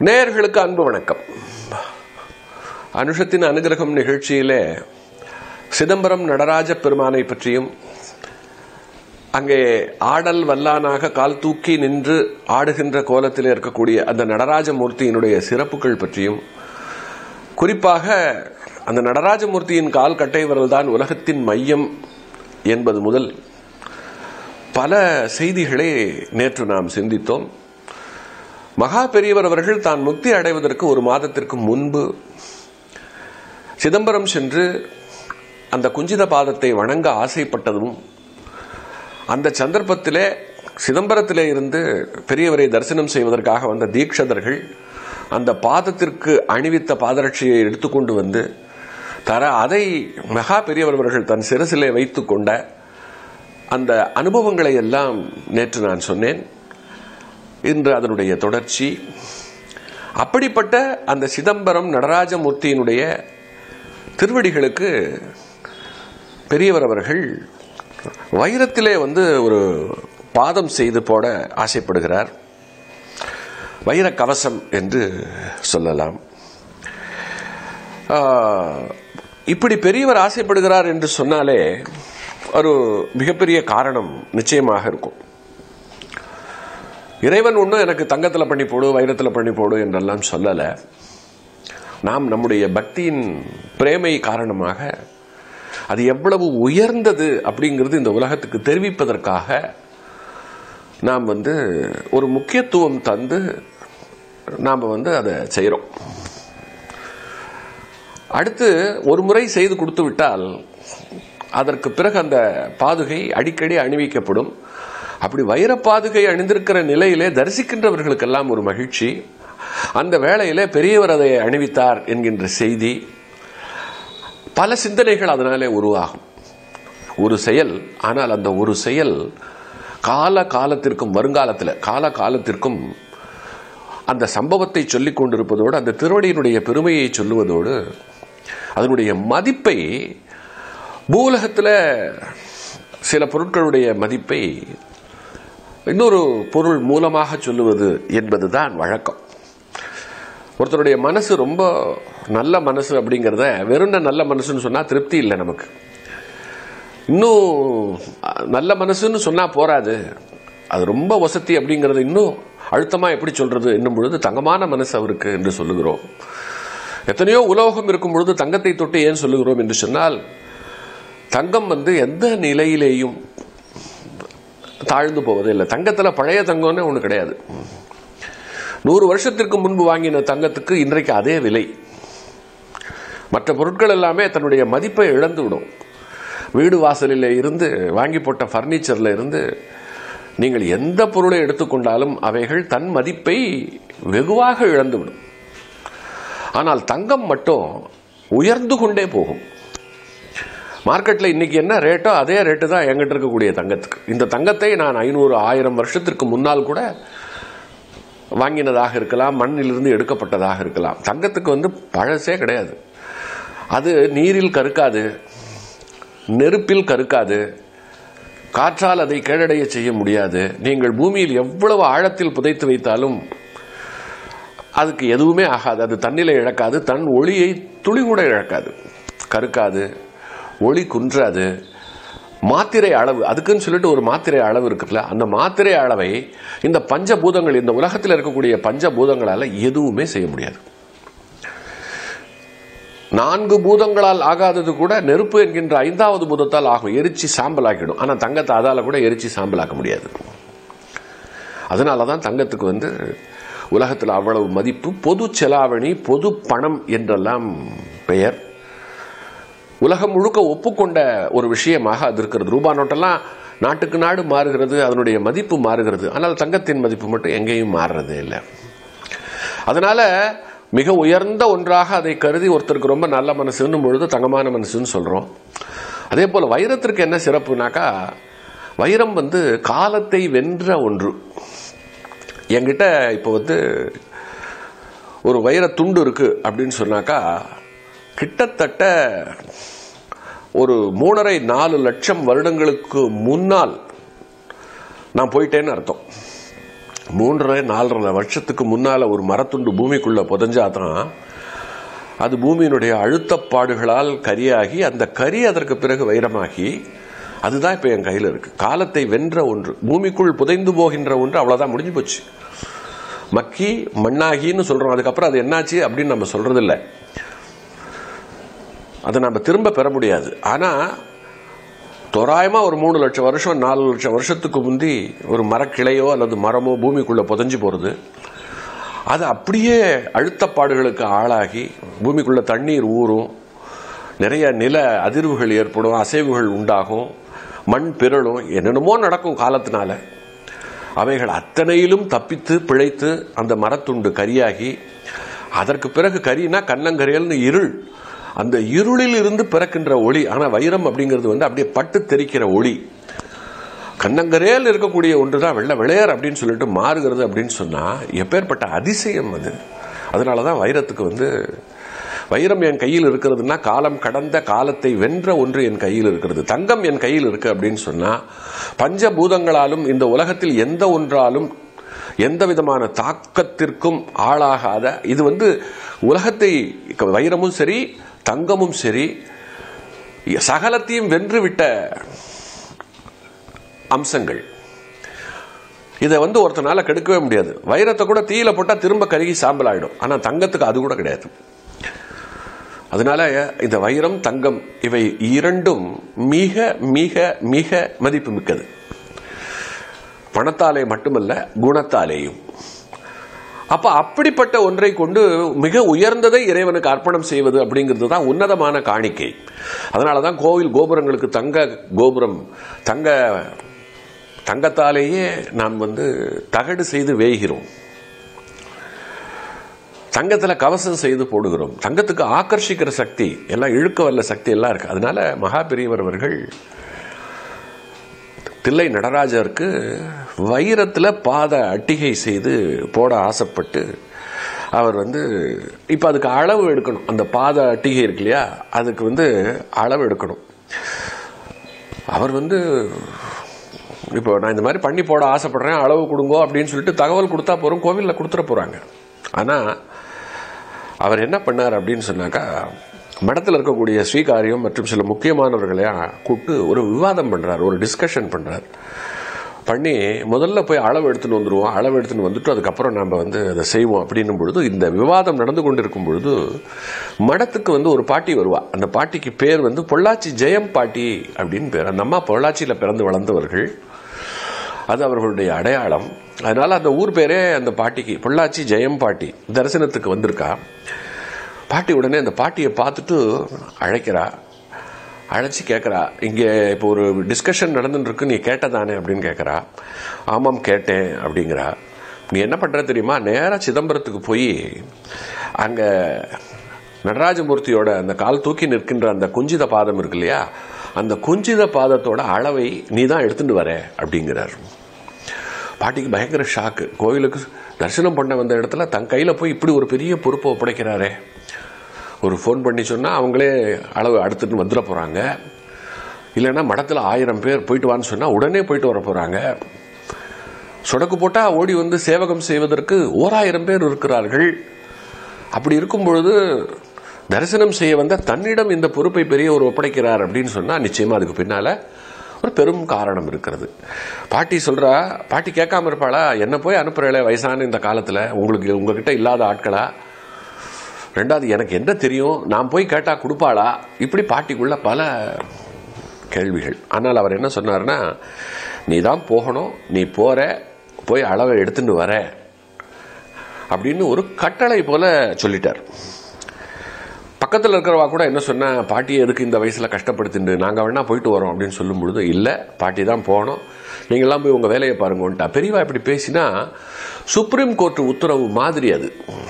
நேயர்களுக்கு அன்பு வணக்கம் அனுஷத்தின் அனுகிரகம் நிகழ்ச்சியிலே சிதம்பரம் நடராஜ பெருமானை பற்றியும் அங்கே ஆடல் வல்லானாக கால் தூக்கி நின்று ஆடுகின்ற கோலத்தில் இருக்கக்கூடிய அந்த நடராஜ மூர்த்தியினுடைய சிறப்புகள் பற்றியும் குறிப்பாக அந்த நடராஜமூர்த்தியின் கால் கட்டை விரல் தான் உலகத்தின் மையம் என்பது முதல் பல செய்திகளை நேற்று நாம் சிந்தித்தோம் மகா பெரியவர் அவர்கள் தான் முக்தி அடைவதற்கு ஒரு மாதத்திற்கு முன்பு சிதம்பரம் சென்று அந்த குஞ்சித பாதத்தை வணங்க ஆசைப்பட்டதும் அந்த சந்தர்ப்பத்திலே சிதம்பரத்திலே இருந்து பெரியவரை தரிசனம் செய்வதற்காக வந்த தீட்சதர்கள் அந்த பாதத்திற்கு அணிவித்த பாதரட்சியை எடுத்துக்கொண்டு வந்து தர அதை மகா பெரியவர் அவர்கள் தன் சிரசிலே வைத்துக் கொண்ட அந்த அனுபவங்களை எல்லாம் நேற்று நான் சொன்னேன் இன்று அதனுடைய தொடர்ச்சி அப்படிப்பட்ட அந்த சிதம்பரம் நடராஜமூர்த்தியினுடைய திருவடிகளுக்கு பெரியவர் அவர்கள் வைரத்திலே வந்து ஒரு பாதம் செய்து போட ஆசைப்படுகிறார் வைர கவசம் என்று சொல்லலாம் இப்படி பெரியவர் ஆசைப்படுகிறார் என்று சொன்னாலே ஒரு மிகப்பெரிய காரணம் நிச்சயமாக இருக்கும் இறைவன் ஒன்றும் எனக்கு தங்கத்தில் பண்ணி போடு வைரத்தில் பண்ணி போடு என்றெல்லாம் சொல்லலை நாம் நம்முடைய பக்தியின் பிரேமை காரணமாக அது எவ்வளவு உயர்ந்தது அப்படிங்கிறது இந்த உலகத்துக்கு தெரிவிப்பதற்காக நாம் வந்து ஒரு முக்கியத்துவம் தந்து நாம் வந்து அதை செய்கிறோம் அடுத்து ஒரு முறை செய்து கொடுத்து விட்டால் அதற்கு பிறகு அந்த பாதுகை அடிக்கடி அணிவிக்கப்படும் அப்படி வைர பாதுகை அணிந்திருக்கிற நிலையிலே தரிசிக்கின்றவர்களுக்கெல்லாம் ஒரு மகிழ்ச்சி அந்த வேளையிலே பெரியவர் அதை அணிவித்தார் என்கின்ற செய்தி பல சிந்தனைகள் அதனாலே உருவாகும் ஒரு செயல் ஆனால் அந்த ஒரு செயல் கால காலத்திற்கும் வருங்காலத்தில் கால காலத்திற்கும் அந்த சம்பவத்தை சொல்லிக் கொண்டிருப்பதோடு அந்த திருவடியினுடைய பெருமையை சொல்லுவதோடு அதனுடைய மதிப்பை பூலகத்தில் சில பொருட்களுடைய மதிப்பை இன்னொரு பொருள் மூலமாக சொல்லுவது என்பதுதான் வழக்கம் ஒருத்தருடைய மனசு ரொம்ப நல்ல மனசு அப்படிங்கிறத வெறும் நல்ல மனசுன்னு சொன்னால் திருப்தி இல்லை நமக்கு இன்னும் நல்ல மனசுன்னு சொன்னால் போராது அது ரொம்ப வசதி அப்படிங்கிறது இன்னும் அழுத்தமாக எப்படி சொல்றது என்னும் பொழுது தங்கமான மனசு அவருக்கு என்று சொல்லுகிறோம் எத்தனையோ உலோகம் இருக்கும் பொழுது தங்கத்தை தொட்டு ஏன் சொல்லுகிறோம் என்று சொன்னால் தங்கம் வந்து எந்த நிலையிலேயும் தாழ்ந்து போவதே இல்லை தங்கத்தில் பழைய தங்கம்னு ஒன்று கிடையாது நூறு வருஷத்திற்கு முன்பு வாங்கின தங்கத்துக்கு இன்றைக்கு அதே விலை மற்ற பொருட்கள் எல்லாமே தன்னுடைய மதிப்பை இழந்து விடும் வீடு வாசலில் இருந்து வாங்கி போட்ட ஃபர்னிச்சரில் இருந்து நீங்கள் எந்த பொருளை எடுத்துக்கொண்டாலும் அவைகள் தன் மதிப்பை வெகுவாக இழந்துவிடும் ஆனால் தங்கம் மட்டும் உயர்ந்து கொண்டே போகும் மார்க்கெட்டில் இன்னைக்கு என்ன ரேட்டோ அதே ரேட்டு தான் எங்கிட்ட இருக்கக்கூடிய தங்கத்துக்கு இந்த தங்கத்தை நான் ஐநூறு ஆயிரம் வருஷத்திற்கு முன்னால் கூட வாங்கினதாக இருக்கலாம் மண்ணிலிருந்து எடுக்கப்பட்டதாக இருக்கலாம் தங்கத்துக்கு வந்து பழசே கிடையாது அது நீரில் கருக்காது நெருப்பில் கருக்காது காற்றால் அதை கேடடைய செய்ய முடியாது நீங்கள் பூமியில் எவ்வளவு ஆழத்தில் புதைத்து வைத்தாலும் அதுக்கு எதுவுமே ஆகாது அது தண்ணில இழக்காது தன் ஒளியை துளி கூட இழக்காது கருக்காது ஒளி குன்றாது மாத்திரை அளவு அதுக்குன்னு சொல்லிட்டு ஒரு மாத்திரை அளவு இருக்குல்ல அந்த மாத்திரை அளவை இந்த பஞ்சபூதங்கள் இந்த உலகத்தில் இருக்கக்கூடிய பஞ்சபூதங்களால எதுவுமே செய்ய முடியாது நான்கு பூதங்களால் ஆகாதது கூட நெருப்பு என்கின்ற ஐந்தாவது பூதத்தால் ஆகும் எரிச்சி சாம்பல் ஆக்கிடும் ஆனால் தங்கத்தை அதால கூட எரிச்சி சாம்பல் ஆக்க முடியாது அதனால தான் தங்கத்துக்கு வந்து உலகத்தில் அவ்வளவு மதிப்பு பொது செலாவணி பொது பணம் என்றெல்லாம் பெயர் உலகம் முழுக்க ஒப்புக்கொண்ட ஒரு விஷயமாக அது இருக்கிறது ரூபா நோட்டெல்லாம் நாட்டுக்கு நாடு மாறுகிறது அதனுடைய மதிப்பு மாறுகிறது ஆனால் தங்கத்தின் மதிப்பு மட்டும் எங்கேயும் மாறுறதே இல்லை அதனால மிக உயர்ந்த ஒன்றாக அதை கருதி ஒருத்தருக்கு ரொம்ப நல்ல மனசுன்னு பொழுது தங்கமான மனசுன்னு சொல்றோம் அதே போல வைரத்திற்கு என்ன சிறப்புனாக்கா வைரம் வந்து காலத்தை வென்ற ஒன்று என்கிட்ட இப்போ வந்து ஒரு வைர துண்டு இருக்கு அப்படின்னு சொன்னாக்கா கிட்டத்தட்ட ஒரு மூணரை நாலு லட்சம் வருடங்களுக்கு முன்னால் நான் போயிட்டேன்னு அர்த்தம் மூன்றரை நாலரை வருஷத்துக்கு முன்னால ஒரு மரத்துண்டு பூமிக்குள்ள புதஞ்சாதான் அது பூமியினுடைய அழுத்தப்பாடுகளால் கரியாகி அந்த கரி அதற்கு பிறகு வைரமாகி அதுதான் இப்ப என் கையில் இருக்கு காலத்தை வென்ற ஒன்று பூமிக்குள் புதைந்து போகின்ற ஒன்று அவ்வளவுதான் முடிஞ்சு போச்சு மக்கி மண்ணாகின்னு சொல்றோம் அதுக்கப்புறம் அது என்னாச்சு அப்படின்னு நம்ம சொல்றது இல்லை அதை நம்ம திரும்ப பெற முடியாது ஆனா தோராயமா ஒரு மூணு லட்சம் வருஷம் நாலு லட்சம் வருஷத்துக்கு முந்தி ஒரு மரக்கிளையோ அல்லது மரமோ பூமிக்குள்ள புதைஞ்சு போறது அது அப்படியே அழுத்தப்பாடுகளுக்கு ஆளாகி பூமிக்குள்ள தண்ணீர் ஊறும் நிறைய நில அதிர்வுகள் ஏற்படும் அசைவுகள் உண்டாகும் மண் பிறழும் என்னென்னமோ நடக்கும் காலத்தினால அவைகள் அத்தனையிலும் தப்பித்து பிழைத்து அந்த மரத்துண்டு கரியாகி அதற்கு பிறகு கரினா கண்ணங்கரையல்னு இருள் அந்த இருளில் இருந்து பிறக்கின்ற ஒளி ஆனா வைரம் அப்படிங்கிறது வந்து அப்படியே பட்டு தெரிக்கிற ஒளி கண்ணங்கரையில் இருக்கக்கூடிய ஒன்று தான் வெள்ளை விளையார் அப்படின்னு சொல்லிட்டு மாறுகிறது அப்படின்னு சொன்னா எப்பேற்பட்ட அதிசயம் அது அதனால தான் வைரத்துக்கு வந்து வைரம் என் கையில் இருக்கிறதுனா காலம் கடந்த காலத்தை வென்ற ஒன்று என் கையில் இருக்கிறது தங்கம் என் கையில் இருக்கு அப்படின்னு சொன்னா பஞ்சபூதங்களாலும் இந்த உலகத்தில் எந்த ஒன்றாலும் எந்த விதமான தாக்கத்திற்கும் ஆளாகாத இது வந்து உலகத்தை வைரமும் சரி தங்கமும் சரி சகலத்தையும் வென்றுவிட்ட அம்சங்கள் இதை வந்து ஒருத்தனால கெடுக்கவே முடியாது வைரத்தை கூட தீயில போட்டா திரும்ப கருகி சாம்பல் ஆயிடும் ஆனா தங்கத்துக்கு அது கூட கிடையாது அதனால இந்த வைரம் தங்கம் இவை இரண்டும் மிக மிக மிக மதிப்பு மிக்கது பணத்தாலே மட்டுமல்ல குணத்தாலேயும் அப்ப அப்படிப்பட்ட ஒன்றை கொண்டு மிக உயர்ந்ததை இறைவனுக்கு அர்ப்பணம் செய்வது அப்படிங்கிறது தான் உன்னதமான காணிக்கை அதனாலதான் கோவில் கோபுரங்களுக்கு தங்க கோபுரம் தங்க தங்கத்தாலேயே நாம் வந்து தகடு செய்து வேய்கிறோம் தங்கத்துல கவசம் செய்து போடுகிறோம் தங்கத்துக்கு ஆக்கர்ஷிக்கிற சக்தி எல்லாம் இழுக்க வல்ல சக்தி எல்லாம் இருக்கு அதனால மகா பெரியவர் அவர்கள் தில்லை நடராஜருக்கு வைரத்துல பாத அட்டிகை செய்து போட ஆசைப்பட்டு அவர் வந்து இப்ப அதுக்கு அளவு எடுக்கணும் அந்த பாத அட்டிகை இருக்கு இல்லையா அதுக்கு வந்து அளவு எடுக்கணும் அவர் வந்து இப்போ நான் இந்த மாதிரி பண்ணி போட ஆசைப்படுறேன் அளவு கொடுங்கோ அப்படின்னு சொல்லிட்டு தகவல் கொடுத்தா போறோம் கோவிலில் கொடுத்துட போறாங்க ஆனா அவர் என்ன பண்ணார் அப்படின்னு சொன்னாக்கா மடத்தில் இருக்கக்கூடிய ஸ்ரீகாரியம் மற்றும் சில முக்கியமானவர்களையும் கூப்பிட்டு ஒரு விவாதம் பண்றார் ஒரு டிஸ்கஷன் பண்றார் பண்ணி முதல்ல போய் அளவு எடுத்துன்னு வந்துடுவோம் அளவு எடுத்துன்னு வந்துட்டு அதுக்கப்புறம் நம்ம வந்து அதை செய்வோம் அப்படின்னும் பொழுது இந்த விவாதம் நடந்து கொண்டிருக்கும் பொழுது மடத்துக்கு வந்து ஒரு பாட்டி வருவா அந்த பாட்டிக்கு பேர் வந்து பொள்ளாச்சி ஜெயம் பாட்டி அப்படின்னு பேர் அந்த அம்மா பொள்ளாச்சியில் பிறந்து வளர்ந்தவர்கள் அது அவர்களுடைய அடையாளம் அதனால அந்த ஊர் பேரே அந்த பாட்டிக்கு பொள்ளாச்சி ஜெயம் பாட்டி தரிசனத்துக்கு வந்திருக்கா பாட்டி உடனே அந்த பாட்டியை பார்த்துட்டு அழைக்கிறா அழைச்சி கேட்குறா இங்கே இப்போ ஒரு டிஸ்கஷன் நடந்துட்டு இருக்கு நீ கேட்டதானே அப்படின்னு கேட்குறா ஆமாம் கேட்டேன் அப்படிங்கிறா நீ என்ன பண்ற தெரியுமா நேராக சிதம்பரத்துக்கு போய் அங்கே நடராஜமூர்த்தியோட அந்த கால் தூக்கி நிற்கின்ற அந்த குஞ்சித பாதம் இருக்கு இல்லையா அந்த குஞ்சித பாதத்தோட அளவை நீ தான் எடுத்துட்டு வர அப்படிங்கிறார் பாட்டிக்கு பயங்கர ஷாக்கு கோயிலுக்கு தரிசனம் பண்ண வந்த இடத்துல தன் கையில் போய் இப்படி ஒரு பெரிய பொறுப்பை ஒப்படைக்கிறாரே ஒரு ஃபோன் பண்ணி சொன்னால் அவங்களே அளவு அடுத்துட்டு வந்துட போகிறாங்க இல்லைன்னா மடத்தில் ஆயிரம் பேர் போயிட்டு வான்னு சொன்னால் உடனே போயிட்டு வர போகிறாங்க சொடக்கு போட்டால் ஓடி வந்து சேவகம் செய்வதற்கு ஓராயிரம் பேர் இருக்கிறார்கள் அப்படி இருக்கும் பொழுது தரிசனம் செய்ய வந்த தன்னிடம் இந்த பொறுப்பை பெரிய ஒரு ஒப்படைக்கிறார் அப்படின்னு சொன்னால் நிச்சயமா அதுக்கு பின்னால ஒரு பெரும் காரணம் இருக்கிறது பாட்டி சொல்றா பாட்டி கேட்காம இருப்பாளா என்ன போய் அனுப்புறல வயசான இந்த காலத்தில் உங்களுக்கு உங்ககிட்ட இல்லாத ஆட்களா ரெண்டாவது எனக்கு என்ன தெரியும் நான் போய் கேட்டா கொடுப்பாளா இப்படி பாட்டிக்குள்ள பல கேள்விகள் ஆனால் அவர் என்ன சொன்னார்னா நீ தான் போகணும் நீ போற போய் அளவை எடுத்துட்டு வர அப்படின்னு ஒரு கட்டளை போல சொல்லிட்டார் பக்கத்தில் இருக்கிறவா கூட என்ன சொன்ன பாட்டி எதுக்கு இந்த வயசுல கஷ்டப்படுத்திண்டு நாங்க வேணா போயிட்டு வரோம் அப்படின்னு சொல்லும் பொழுது இல்ல பாட்டி தான் போகணும் நீங்களாம் போய் உங்க வேலையை பாருங்கன்ட்டா பெரியவா இப்படி பேசினா சுப்ரீம் கோர்ட் உத்தரவு மாதிரி அது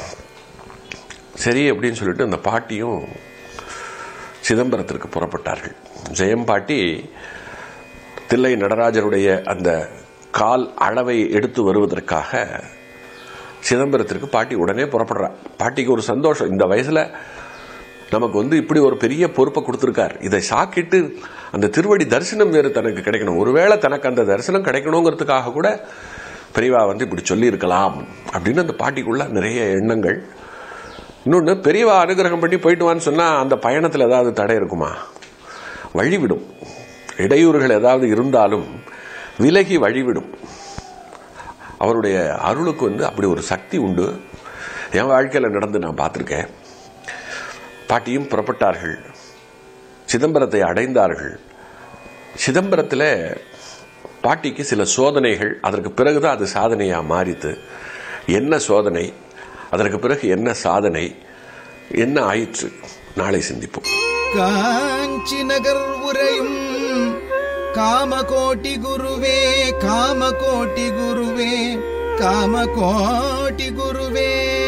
சரி அப்படின்னு சொல்லிட்டு அந்த பாட்டியும் சிதம்பரத்திற்கு புறப்பட்டார்கள் ஜெயம் பாட்டி தில்லை நடராஜருடைய அந்த கால் அளவை எடுத்து வருவதற்காக சிதம்பரத்திற்கு பாட்டி உடனே புறப்படுறா பாட்டிக்கு ஒரு சந்தோஷம் இந்த வயசுல நமக்கு வந்து இப்படி ஒரு பெரிய பொறுப்பை கொடுத்துருக்கார் இதை சாக்கிட்டு அந்த திருவடி தரிசனம் வேறு தனக்கு கிடைக்கணும் ஒருவேளை தனக்கு அந்த தரிசனம் கிடைக்கணுங்கிறதுக்காக கூட பெரியவா வந்து இப்படி சொல்லியிருக்கலாம் அப்படின்னு அந்த பாட்டிக்குள்ள நிறைய எண்ணங்கள் இன்னொன்று பெரியவா அனுகிரகம் பண்ணி போயிட்டு வான்னு சொன்னால் அந்த பயணத்தில் ஏதாவது தடை இருக்குமா வழிவிடும் இடையூறுகள் ஏதாவது இருந்தாலும் விலகி வழிவிடும் அவருடைய அருளுக்கு வந்து அப்படி ஒரு சக்தி உண்டு என் வாழ்க்கையில் நடந்து நான் பார்த்துருக்கேன் பாட்டியும் புறப்பட்டார்கள் சிதம்பரத்தை அடைந்தார்கள் சிதம்பரத்தில் பாட்டிக்கு சில சோதனைகள் அதற்கு பிறகுதான் அது சாதனையாக மாறித்து என்ன சோதனை அதற்கு பிறகு என்ன சாதனை என்ன ஆயிற்று நாளை சிந்திப்போம் காஞ்சி நகர் உரையும் காமகோட்டி குருவே காமகோட்டி குருவே காமகோட்டி குருவே